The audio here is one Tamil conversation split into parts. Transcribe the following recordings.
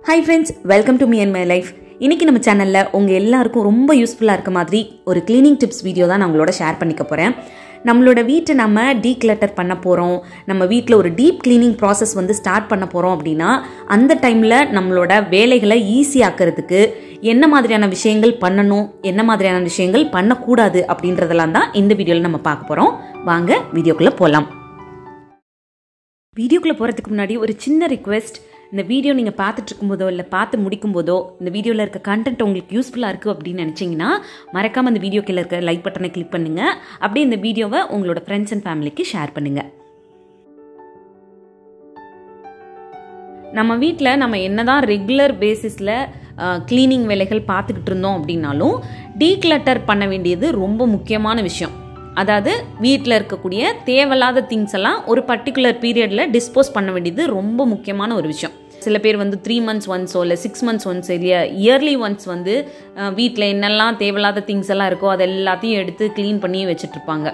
hi friends welcome to me and my life இன்னைக்கு நம்ம சேனலில் உங்கள் எல்லாருக்கும் ரொம்ப யூஸ்ஃபுல்லாக இருக்க மாதிரி ஒரு க்ளீனிங் டிப்ஸ் வீடியோ தான் நான் உங்களோட ஷேர் பண்ணிக்க போகிறேன் நம்மளோட வீட்டை நம்ம டீக்ளட்டர் பண்ண போகிறோம் நம்ம வீட்டில் ஒரு டீப் க்ளீனிங் ப்ராசஸ் வந்து ஸ்டார்ட் பண்ண போகிறோம் அப்படின்னா அந்த டைமில் நம்மளோட வேலைகளை ஈஸி ஆக்கிறதுக்கு என்ன மாதிரியான விஷயங்கள் பண்ணணும் என்ன மாதிரியான விஷயங்கள் பண்ணக்கூடாது அப்படின்றதெல்லாம் தான் இந்த வீடியோவில் நம்ம பார்க்க போகிறோம் வாங்க வீடியோக்குள்ளே போகலாம் வீடியோக்குள்ளே போகிறதுக்கு முன்னாடி ஒரு சின்ன ரிக்வெஸ்ட் இந்த வீடியோ நீங்கள் பார்த்துட்டு இருக்கும்போதோ இல்லை பார்த்து முடிக்கும் போதோ இந்த வீடியோவில் இருக்க கண்டென்ட் உங்களுக்கு யூஸ்ஃபுல்லாக இருக்குது அப்படின்னு நினச்சிங்கன்னா மறக்காமல் அந்த வீடியோ கீழே இருக்க லைக் பட்டனை கிளிக் பண்ணுங்கள் அப்படியே இந்த வீடியோவை உங்களோட ஃப்ரெண்ட்ஸ் அண்ட் ஃபேமிலிக்கு ஷேர் பண்ணுங்கள் நம்ம வீட்டில் நம்ம என்னதான் ரெகுலர் பேசிஸில் க்ளீனிங் வேலைகள் பார்த்துக்கிட்டு இருந்தோம் அப்படின்னாலும் டீக்ளட்டர் பண்ண வேண்டியது ரொம்ப முக்கியமான விஷயம் அதாவது வீட்டில் இருக்கக்கூடிய தேவையில்லாத திங்ஸ் எல்லாம் ஒரு பர்டிகுலர் பீரியடில் டிஸ்போஸ் பண்ண வேண்டியது ரொம்ப முக்கியமான ஒரு விஷயம் சில பேர் வந்து த்ரீ மந்த்ஸ் ஒன்ஸோ இல்லை சிக்ஸ் மந்த்ஸ் ஒன்ஸ் இல்லையா இயர்லி ஒன்ஸ் வந்து வீட்டில் என்னெல்லாம் தேவையில்லாத திங்ஸ் எல்லாம் இருக்கோ அது எல்லாத்தையும் எடுத்து க்ளீன் பண்ணி வச்சுட்ருப்பாங்க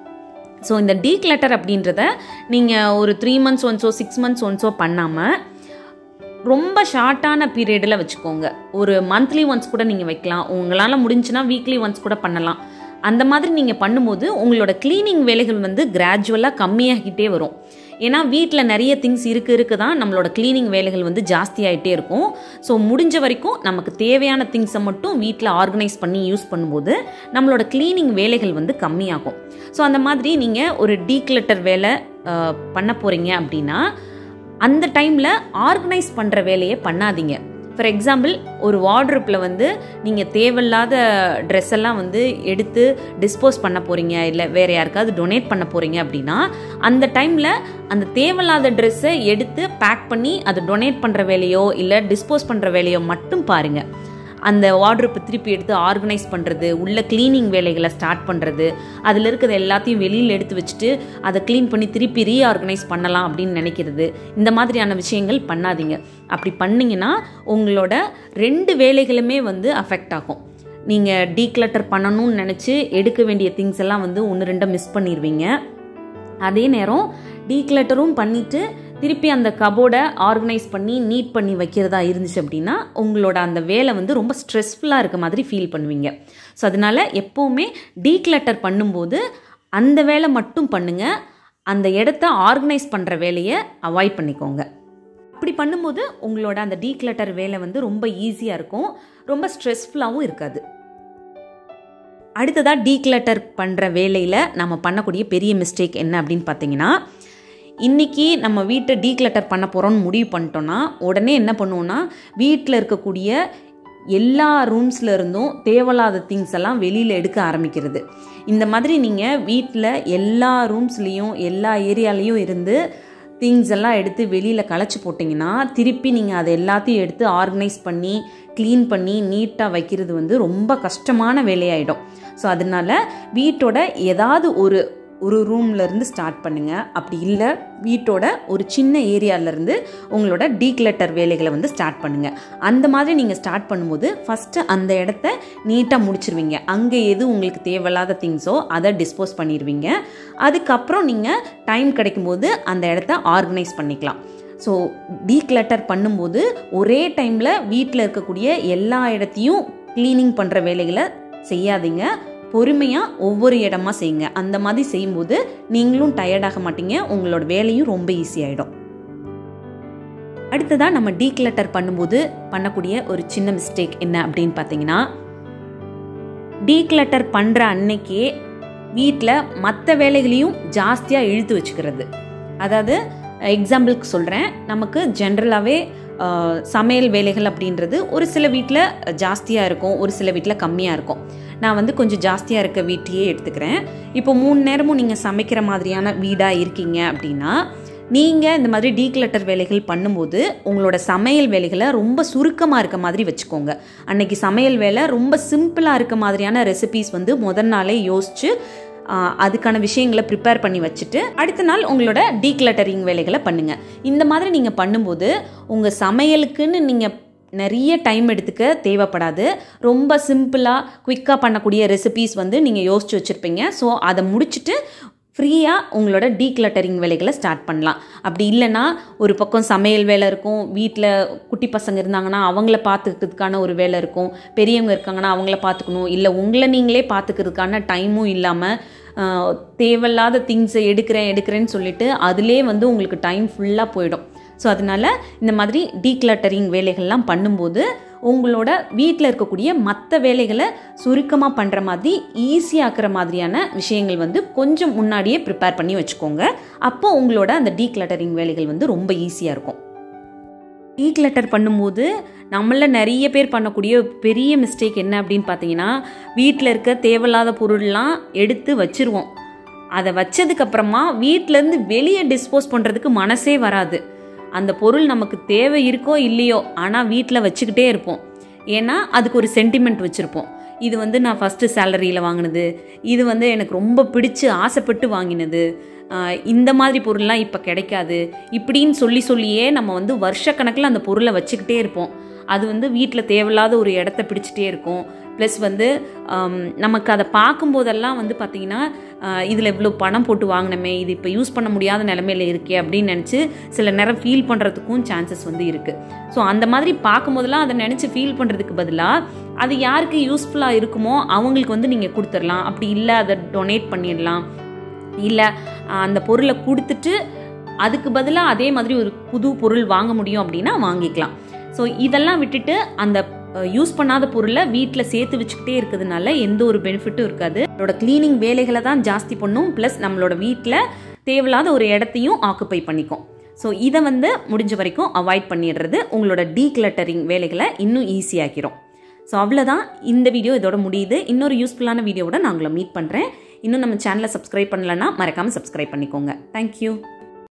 ஸோ இந்த டீக்ளட்டர் அப்படின்றத நீங்கள் ஒரு த்ரீ மந்த்ஸ் ஒன்ஸோ சிக்ஸ் மந்த்ஸ் ஒன்ஸோ பண்ணாமல் ரொம்ப ஷார்ட்டான பீரியடில் வச்சுக்கோங்க ஒரு மந்த்லி ஒன்ஸ் கூட நீங்கள் வைக்கலாம் உங்களால் முடிஞ்சுன்னா வீக்லி ஒன்ஸ் கூட பண்ணலாம் அந்த மாதிரி நீங்கள் பண்ணும்போது உங்களோட க்ளீனிங் வேலைகள் வந்து கிராஜுவலாக கம்மியாகிட்டே வரும் ஏன்னா வீட்டில் நிறைய திங்ஸ் இருக்க இருக்க தான் நம்மளோட க்ளீனிங் வேலைகள் வந்து ஜாஸ்தி ஆகிட்டே இருக்கும் ஸோ முடிஞ்ச வரைக்கும் நமக்கு தேவையான திங்ஸை மட்டும் வீட்டில் ஆர்கனைஸ் பண்ணி யூஸ் பண்ணும்போது நம்மளோட க்ளீனிங் வேலைகள் வந்து கம்மியாகும் ஸோ அந்த மாதிரி நீங்கள் ஒரு டீக்லட்டர் வேலை பண்ண போகிறீங்க அப்படின்னா அந்த டைமில் ஆர்கனைஸ் பண்ணுற வேலையை பண்ணாதீங்க ஃபார் எக்ஸாம்பிள் ஒரு வார்ட்ரூப்பில் வந்து நீங்கள் தேவையில்லாத ட்ரெஸ் எல்லாம் வந்து எடுத்து டிஸ்போஸ் பண்ண போகிறீங்க இல்லை வேறு யாருக்காவது டொனேட் பண்ண போகிறீங்க அப்படின்னா அந்த டைமில் அந்த தேவையில்லாத ட்ரெஸ்ஸை எடுத்து பேக் பண்ணி அதை டொனேட் பண்ணுற வேலையோ இல்லை டிஸ்போஸ் பண்ணுற வேலையோ மட்டும் பாருங்கள் அந்த வார்ட்ரூப்பை திருப்பி எடுத்து ஆர்கனைஸ் பண்ணுறது உள்ள க்ளீனிங் வேலைகளை ஸ்டார்ட் பண்ணுறது அதில் இருக்கிறது எல்லாத்தையும் வெளியில் எடுத்து வச்சுட்டு அதை க்ளீன் பண்ணி திருப்பி ரீஆர்கனைஸ் பண்ணலாம் அப்படின்னு நினைக்கிறது இந்த மாதிரியான விஷயங்கள் பண்ணாதீங்க அப்படி பண்ணிங்கன்னா உங்களோட ரெண்டு வேலைகளுமே வந்து அஃபெக்ட் ஆகும் நீங்கள் டீக்ளட்டர் பண்ணணும்னு நினச்சி எடுக்க வேண்டிய திங்ஸ் எல்லாம் வந்து ஒன்று ரெண்டை மிஸ் பண்ணிடுவீங்க அதே நேரம் டீக்ளட்டரும் பண்ணிவிட்டு திருப்பி அந்த கபோர்டை ஆர்கனைஸ் பண்ணி நீட் பண்ணி வைக்கிறதா இருந்துச்சு அப்படின்னா உங்களோட அந்த வேலை வந்து ரொம்ப ஸ்ட்ரெஸ்ஃபுல்லாக இருக்க மாதிரி ஃபீல் பண்ணுவீங்க ஸோ அதனால் எப்போவுமே டீக்ளட்டர் பண்ணும்போது அந்த வேலை மட்டும் பண்ணுங்கள் அந்த இடத்த ஆர்கனைஸ் பண்ணுற வேலையை அவாய்ட் பண்ணிக்கோங்க அப்படி பண்ணும்போது உங்களோட அந்த டீக்ளட்டர் வேலை வந்து ரொம்ப ஈஸியாக இருக்கும் ரொம்ப ஸ்ட்ரெஸ்ஃபுல்லாகவும் இருக்காது அடுத்ததாக டீக்ளட்டர் பண்ணுற வேலையில் நம்ம பண்ணக்கூடிய பெரிய மிஸ்டேக் என்ன அப்படின்னு பார்த்தீங்கன்னா இன்றைக்கி நம்ம வீட்டை டீக்ளட்டர் பண்ண போகிறோம்னு முடிவு பண்ணிட்டோன்னா உடனே என்ன பண்ணுவோன்னா வீட்டில் இருக்கக்கூடிய எல்லா ரூம்ஸில் இருந்தும் தேவையில்லாத திங்ஸ் எல்லாம் வெளியில் எடுக்க ஆரம்பிக்கிறது இந்த மாதிரி நீங்கள் வீட்டில் எல்லா ரூம்ஸ்லேயும் எல்லா ஏரியாலேயும் இருந்து திங்ஸ் எல்லாம் எடுத்து வெளியில் களைச்சி போட்டிங்கன்னா திருப்பி நீங்கள் அதை எல்லாத்தையும் எடுத்து ஆர்கனைஸ் பண்ணி க்ளீன் பண்ணி நீட்டாக வைக்கிறது வந்து ரொம்ப கஷ்டமான வேலையாயிடும் ஸோ அதனால் வீட்டோட ஏதாவது ஒரு ஒரு ரூம்லேருந்து ஸ்டார்ட் பண்ணுங்கள் அப்படி இல்லை வீட்டோட ஒரு சின்ன ஏரியாவிலேருந்து உங்களோட டீக்லட்டர் வேலைகளை வந்து ஸ்டார்ட் பண்ணுங்கள் அந்த மாதிரி நீங்கள் ஸ்டார்ட் பண்ணும்போது ஃபஸ்ட்டு அந்த இடத்த நீட்டாக முடிச்சிருவீங்க அங்கே எது உங்களுக்கு தேவையில்லாத திங்ஸோ அதை டிஸ்போஸ் பண்ணிடுவீங்க அதுக்கப்புறம் நீங்கள் டைம் கிடைக்கும்போது அந்த இடத்த ஆர்கனைஸ் பண்ணிக்கலாம் ஸோ டீக்ளட்டர் பண்ணும்போது ஒரே டைமில் வீட்டில் இருக்கக்கூடிய எல்லா இடத்தையும் க்ளீனிங் பண்ணுற வேலைகளை செய்யாதீங்க பொறுமையாக ஒவ்வொரு இடமா செய்யுங்க அந்த மாதிரி செய்யும்போது நீங்களும் டயர்டாக மாட்டீங்க உங்களோட வேலையும் ரொம்ப ஈஸியாகிடும் அடுத்ததாக நம்ம டீக்ளட்டர் பண்ணும்போது பண்ணக்கூடிய ஒரு சின்ன மிஸ்டேக் என்ன அப்படின்னு பார்த்தீங்கன்னா டீக்ளட்டர் பண்ணுற அன்னைக்கே வீட்டில் மற்ற வேலைகளையும் ஜாஸ்தியாக இழுத்து வச்சுக்கிறது அதாவது எக்ஸாம்பிளுக்கு சொல்கிறேன் நமக்கு ஜென்ரலாகவே சமையல் வேலைகள் அப்படின்றது ஒரு சில வீட்டில் ஜாஸ்தியாக இருக்கும் ஒரு சில வீட்டில் கம்மியாக இருக்கும் நான் வந்து கொஞ்சம் ஜாஸ்தியாக இருக்க வீட்டையே எடுத்துக்கிறேன் இப்போ மூணு நேரமும் நீங்கள் சமைக்கிற மாதிரியான வீடாக இருக்கீங்க அப்படின்னா நீங்கள் இந்த மாதிரி டீக்ளட்டர் வேலைகள் பண்ணும்போது உங்களோட சமையல் வேலைகளை ரொம்ப சுருக்கமாக இருக்க மாதிரி வச்சுக்கோங்க அன்னைக்கு சமையல் வேலை ரொம்ப சிம்பிளாக இருக்க மாதிரியான ரெசிபீஸ் வந்து முதல் நாளே யோசித்து அதுக்கான விஷயங்களை ப்ரிப்பேர் பண்ணி வச்சுட்டு அடுத்த நாள் உங்களோட டீக்ளட்டரிங் வேலைகளை பண்ணுங்கள் இந்த மாதிரி நீங்கள் பண்ணும்போது உங்கள் சமையலுக்குன்னு நீங்கள் நிறைய டைம் எடுத்துக்க தேவைப்படாது ரொம்ப சிம்பிளாக குயிக்காக பண்ணக்கூடிய ரெசிபீஸ் வந்து நீங்கள் யோசிச்சு வச்சுருப்பீங்க ஸோ அதை முடிச்சுட்டு ஃப்ரீயாக உங்களோட டீக்ளட்டரிங் வேலைகளை ஸ்டார்ட் பண்ணலாம் அப்படி இல்லைன்னா ஒரு பக்கம் சமையல் வேலை இருக்கும் வீட்டில் குட்டி பசங்க இருந்தாங்கன்னா அவங்கள பார்த்துக்கிறதுக்கான ஒரு வேலை இருக்கும் பெரியவங்க இருக்காங்கன்னா அவங்கள பார்த்துக்கணும் இல்லை உங்களை நீங்களே பார்த்துக்கிறதுக்கான டைமும் இல்லாமல் ஆஹ், தேவையில்லாத திங்ஸை எடுக்கிறேன் எடுக்கிறேன்னு சொல்லிட்டு அதிலே வந்து உங்களுக்கு டைம் ஃபுல்லாக போயிடும் ஸோ அதனால இந்த மாதிரி டீக்ளட்டரிங் வேலைகள்லாம் பண்ணும்போது உங்களோட வீட்டில் இருக்கக்கூடிய மற்ற வேலைகளை சுருக்கமாக பண்ணுற மாதிரி ஈஸியாக்குற மாதிரியான விஷயங்கள் வந்து கொஞ்சம் முன்னாடியே ப்ரிப்பேர் பண்ணி வச்சுக்கோங்க அப்போ உங்களோட அந்த டீக்ளட்டரிங் வேலைகள் வந்து ரொம்ப ஈஸியாக இருக்கும் டீக்ளட்டர் பண்ணும்போது நம்மள நிறைய பேர் பண்ணக்கூடிய பெரிய மிஸ்டேக் என்ன அப்படின்னு பார்த்தீங்கன்னா வீட்டில் இருக்க தேவையில்லாத பொருள்லாம் எடுத்து வச்சிருவோம் அதை வச்சதுக்கப்புறமா வீட்டிலேருந்து வெளியே டிஸ்போஸ் பண்ணுறதுக்கு மனசே வராது அந்த பொருள் நமக்கு தேவை இருக்கோ இல்லையோ ஆனால் வீட்டில் வச்சுக்கிட்டே இருப்போம் ஏன்னா அதுக்கு ஒரு சென்டிமெண்ட் வச்சுருப்போம் இது வந்து நான் ஃபஸ்ட்டு சேலரியில் வாங்கினது இது வந்து எனக்கு ரொம்ப பிடிச்சு ஆசைப்பட்டு வாங்கினது ஆஹ் இந்த மாதிரி பொருள்லாம் இப்போ கிடைக்காது இப்படின்னு சொல்லி சொல்லியே நம்ம வந்து வருஷக்கணக்கில் அந்த பொருளை வச்சுக்கிட்டே இருப்போம் அது வந்து வீட்டில் தேவையில்லாத ஒரு இடத்த பிடிச்சிட்டே இருக்கும் ப்ளஸ் வந்து ஆம், நமக்கு அதை பார்க்கும்போதெல்லாம் வந்து பார்த்திங்கன்னா இதில் இவ்வளோ பணம் போட்டு வாங்கினமே இது இப்போ யூஸ் பண்ண முடியாத நிலமையில இருக்கே அப்படின்னு நினச்சி சில நேரம் ஃபீல் பண்ணுறதுக்கும் சான்சஸ் வந்து இருக்குது ஸோ அந்த மாதிரி பார்க்கும்போதெல்லாம் அதை நினச்சி ஃபீல் பண்ணுறதுக்கு பதிலாக அது யாருக்கு யூஸ்ஃபுல்லாக இருக்குமோ அவங்களுக்கு வந்து நீங்கள் கொடுத்துடலாம் அப்படி இல்லை அதை டொனேட் பண்ணிடலாம் இல்லை அந்த பொருளை கொடுத்துட்டு அதுக்கு பதிலாக அதே மாதிரி ஒரு புது பொருள் வாங்க முடியும் அப்படின்னா வாங்கிக்கலாம் ஸோ இதெல்லாம் விட்டுட்டு அந்த யூஸ் பண்ணாத பொருளை வீட்டில் சேர்த்து வச்சுக்கிட்டே இருக்கிறதுனால எந்த ஒரு பெனிஃபிட்டும் இருக்காது நம்மளோட க்ளீனிங் வேலைகளை தான் ஜாஸ்தி பண்ணும் ப்ளஸ் நம்மளோட வீட்டில் தேவையில்லாத ஒரு இடத்தையும் ஆக்குப்பை பண்ணிக்கும் ஸோ இதை வந்து முடிஞ்ச வரைக்கும் அவாய்ட் பண்ணிடுறது உங்களோட டீக்ளட்டரிங் வேலைகளை இன்னும் ஈஸியாக்கிரும் ஸோ அவ்வளோதான் இந்த வீடியோ இதோட முடியுது இன்னொரு யூஸ்ஃபுல்லான வீடியோவோட நான் உங்களை மீட் பண்ணுறேன் இன்னும் நம்ம சேனலை சப்ஸ்கிரைப் பண்ணலன்னா மறக்காமல் சப்ஸ்கிரைப் பண்ணிக்கோங்க தேங்க்யூ